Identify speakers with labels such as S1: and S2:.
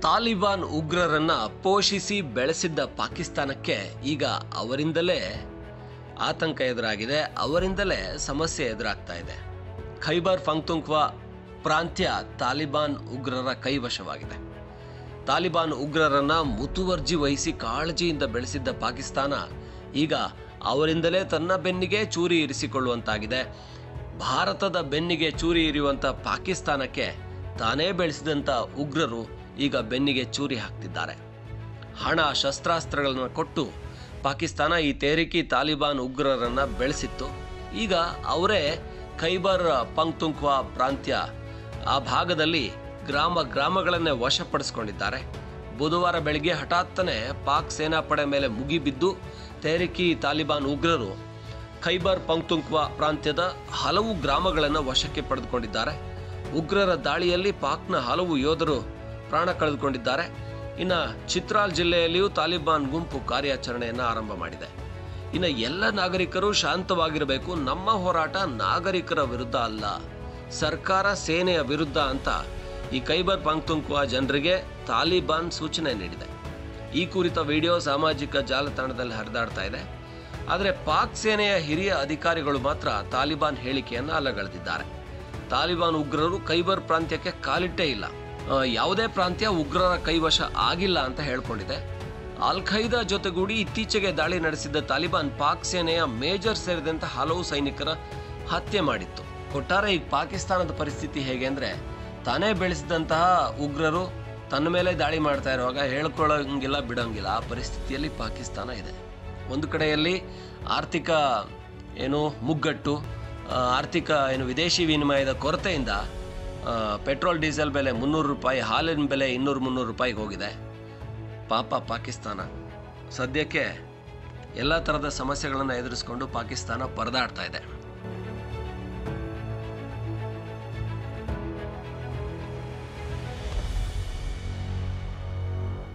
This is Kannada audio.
S1: ತಾಲಿಬಾನ್ ಉಗ್ರರನ್ನ ಪೋಷಿಸಿ ಬೆಳೆಸಿದ್ದ ಪಾಕಿಸ್ತಾನಕ್ಕೆ ಈಗ ಅವರಿಂದಲೇ ಆತಂಕ ಎದುರಾಗಿದೆ ಅವರಿಂದಲೇ ಸಮಸ್ಯೆ ಎದುರಾಗ್ತಾ ಇದೆ ಖೈಬರ್ ಫಂಕ್ತುಂಕ್ವಾ ಪ್ರಾಂತ್ಯ ತಾಲಿಬಾನ್ ಉಗ್ರರ ಕೈವಶವಾಗಿದೆ ತಾಲಿಬಾನ್ ಉಗ್ರರನ್ನ ಮುತುವರ್ಜಿ ವಹಿಸಿ ಕಾಳಜಿಯಿಂದ ಬೆಳೆಸಿದ್ದ ಪಾಕಿಸ್ತಾನ ಈಗ ಅವರಿಂದಲೇ ತನ್ನ ಬೆನ್ನಿಗೆ ಚೂರಿ ಇರಿಸಿಕೊಳ್ಳುವಂತಾಗಿದೆ ಭಾರತದ ಬೆನ್ನಿಗೆ ಚೂರಿ ಇರಿಯುವಂಥ ಪಾಕಿಸ್ತಾನಕ್ಕೆ ತಾನೇ ಬೆಳೆಸಿದಂಥ ಉಗ್ರರು ಈಗ ಬೆನ್ನಿಗೆ ಚೂರಿ ಹಾಕ್ತಿದ್ದಾರೆ ಹಣ ಶಸ್ತ್ರಾಸ್ತ್ರಗಳನ್ನು ಕೊಟ್ಟು ಪಾಕಿಸ್ತಾನ ಈ ತೇರಿಕಿ ತಾಲಿಬಾನ್ ಉಗ್ರರನ್ನ ಬೆಳೆಸಿತ್ತು ಈಗ ಅವರೇ ಖೈಬರ್ ಪಂಕ್ತುಂಕ್ವಾ ಪ್ರಾಂತ್ಯ ಆ ಭಾಗದಲ್ಲಿ ಗ್ರಾಮ ಗ್ರಾಮಗಳನ್ನೇ ವಶಪಡಿಸಿಕೊಂಡಿದ್ದಾರೆ ಬುಧವಾರ ಬೆಳಗ್ಗೆ ಹಠಾತ್ತನೆ ಪಾಕ್ ಸೇನಾಪಡೆ ಮೇಲೆ ಮುಗಿಬಿದ್ದು ತೇರಿಕಿ ತಾಲಿಬಾನ್ ಉಗ್ರರು ಖೈಬರ್ ಪಂಕ್ತುಂಕ್ವಾ ಪ್ರಾಂತ್ಯದ ಹಲವು ಗ್ರಾಮಗಳನ್ನು ವಶಕ್ಕೆ ಪಡೆದುಕೊಂಡಿದ್ದಾರೆ ಉಗ್ರರ ದಾಳಿಯಲ್ಲಿ ಪಾಕ್ನ ಹಲವು ಯೋಧರು ಪ್ರಾಣ ಕಳೆದುಕೊಂಡಿದ್ದಾರೆ ಇನ್ನು ಚಿತ್ರಾಲ್ ಜಿಲ್ಲೆಯಲ್ಲಿಯೂ ತಾಲಿಬಾನ್ ಗುಂಪು ಕಾರ್ಯಾಚರಣೆಯನ್ನು ಆರಂಭ ಮಾಡಿದೆ ಇನ್ನು ಎಲ್ಲ ನಾಗರಿಕರು ಶಾಂತವಾಗಿರಬೇಕು ನಮ್ಮ ಹೋರಾಟ ನಾಗರಿಕರ ವಿರುದ್ಧ ಅಲ್ಲ ಸರ್ಕಾರ ಸೇನೆಯ ವಿರುದ್ಧ ಅಂತ ಈ ಖೈಬರ್ ಪಂಕ್ತುಂಕ್ವಾ ಜನರಿಗೆ ತಾಲಿಬಾನ್ ಸೂಚನೆ ನೀಡಿದೆ ಈ ಕುರಿತ ವಿಡಿಯೋ ಸಾಮಾಜಿಕ ಜಾಲತಾಣದಲ್ಲಿ ಹರಿದಾಡ್ತಾ ಇದೆ ಆದರೆ ಪಾಕ್ ಸೇನೆಯ ಹಿರಿಯ ಅಧಿಕಾರಿಗಳು ಮಾತ್ರ ತಾಲಿಬಾನ್ ಹೇಳಿಕೆಯನ್ನು ಅಲ್ಲಗಳೆದಿದ್ದಾರೆ ತಾಲಿಬಾನ್ ಉಗ್ರರು ಖೈಬರ್ ಪ್ರಾಂತ್ಯಕ್ಕೆ ಕಾಲಿಟ್ಟೇ ಇಲ್ಲ ಆ, ಯಾವುದೇ ಪ್ರಾಂತ್ಯ ಉಗ್ರರ ಕೈವಶ ಆಗಿಲ್ಲ ಅಂತ ಹೇಳ್ಕೊಂಡಿದೆ ಅಲ್ ಖೈದಾ ಜೊತೆಗೂಡಿ ಇತ್ತೀಚೆಗೆ ದಾಳಿ ನಡೆಸಿದ್ದ ತಾಲಿಬಾನ್ ಪಾಕ್ ಸೇನೆಯ ಮೇಜರ್ ಸೇರಿದಂತೆ ಹಲವು ಸೈನಿಕರ ಹತ್ಯೆ ಮಾಡಿತ್ತು ಒಟ್ಟಾರೆ ಈಗ ಪಾಕಿಸ್ತಾನದ ಪರಿಸ್ಥಿತಿ ಹೇಗೆ ಅಂದ್ರೆ ತಾನೇ ಬೆಳೆಸಿದಂತಹ ಉಗ್ರರು ತನ್ನ ಮೇಲೆ ದಾಳಿ ಮಾಡ್ತಾ ಇರುವಾಗ ಹೇಳ್ಕೊಳ್ಳಂಗಿಲ್ಲ ಬಿಡಂಗಿಲ್ಲ ಆ ಪರಿಸ್ಥಿತಿಯಲ್ಲಿ ಪಾಕಿಸ್ತಾನ ಇದೆ ಒಂದು ಕಡೆಯಲ್ಲಿ ಆರ್ಥಿಕ ಏನು ಮುಗ್ಗಟ್ಟು ಆ, ಆರ್ಥಿಕ ಏನು ವಿದೇಶಿ ವಿನಿಮಯದ ಕೊರತೆಯಿಂದ ಆ, ಪೆಟ್ರೋಲ್ ಡೀಸೆಲ್ ಬೆಲೆ ಮುನ್ನೂರು ರೂಪಾಯಿ ಹಾಲಿನ ಬೆಲೆ ಇನ್ನೂರು ಮುನ್ನೂರು ರೂಪಾಯಿಗೆ ಹೋಗಿದೆ ಪಾಪ ಪಾಕಿಸ್ತಾನ ಸದ್ಯಕ್ಕೆ ಎಲ್ಲ ಥರದ ಸಮಸ್ಯೆಗಳನ್ನು ಎದುರಿಸ್ಕೊಂಡು ಪಾಕಿಸ್ತಾನ ಪರದಾಡ್ತಾ ಇದೆ